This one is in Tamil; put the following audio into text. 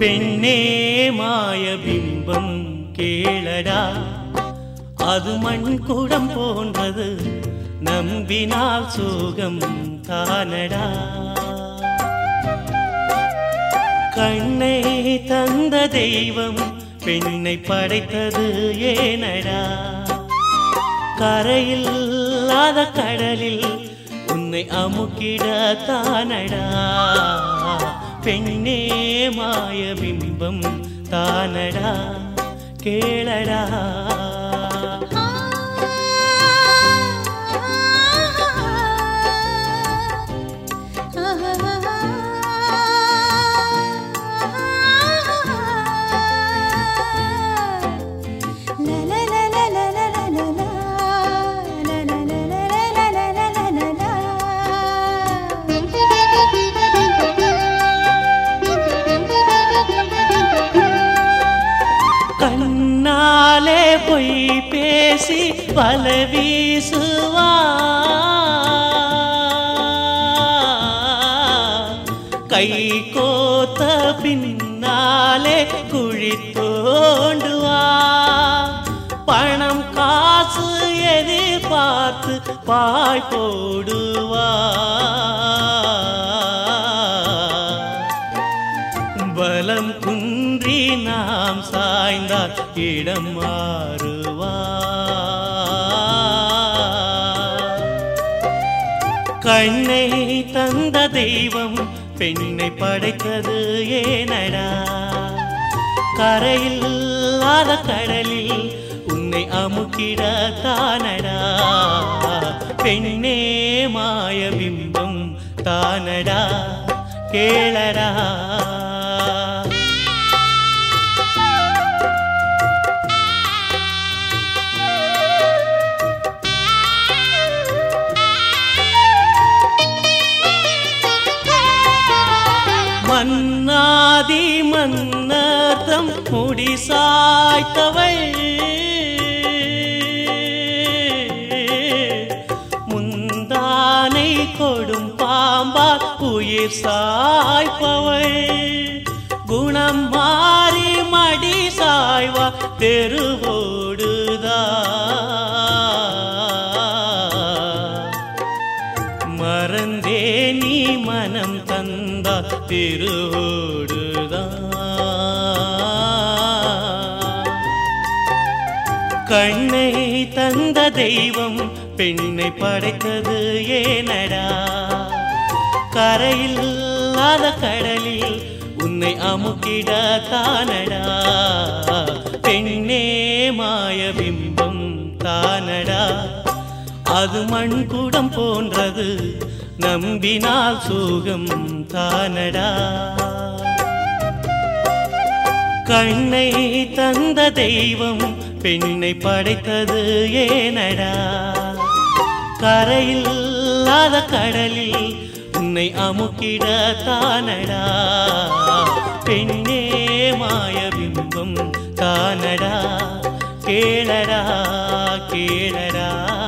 பெண்ணே மாய பிம்பம் கேளடா அது மண் குடம் போன்றது நம்பினால் சுகம் தானடா கண்ணை தந்த தெய்வம் பெண்ணை படைத்தது ஏனடா கரையில்லாத கடலில் உன்னை அமுக்கிட தானடா பெண்ணே மாய பிம்பம் தானடா கேளடா கண்ணாலே பொய் பேசி பல வீசுவா கை கோத்த பின்னாலே குழி தோண்டுவா பணம் காசு எதிர்பார்த்து பாய் போடுவா பலம் குன்றி நாம் சாய்ந்தால் இடம் மாறுவா கண்ணை தந்த தெய்வம் பெண்ணை படைத்தது ஏனடா கரையில்லாத கடலில் உன்னை அமுக்கிட தானடா பெண்ணே மாய பிம்பம் தானடா கேளடா மன்னாதி மன்னர்தம் முடி சாய்த்தவள் முந்தானை கொடும் பாம்பால் உயிர் சாய்ப்பவள் குணம் மாறி மடி சாய்வா தெருவோடுதா மறந்தே நீ மனம் தந்தா திருவோடுதான் கண்ணை தந்த தெய்வம் பெண்ணை படைத்தது ஏனடா கரையில்லாத கடலில் உன்னை அமுக்கிட தானடா பெண்ணே மாய பிம்பம் தானடா அது மண் குடம் போன்றது நம்பினால் சுகம் தானடா கண்ணை தந்த தெய்வம் பெண்ணை படைத்தது ஏனடா கரையில்லாத கடலில் உன்னை அமுக்கிட தானடா பெண்ணே மாய பிம்பம் தானடா கேளடா கேளடா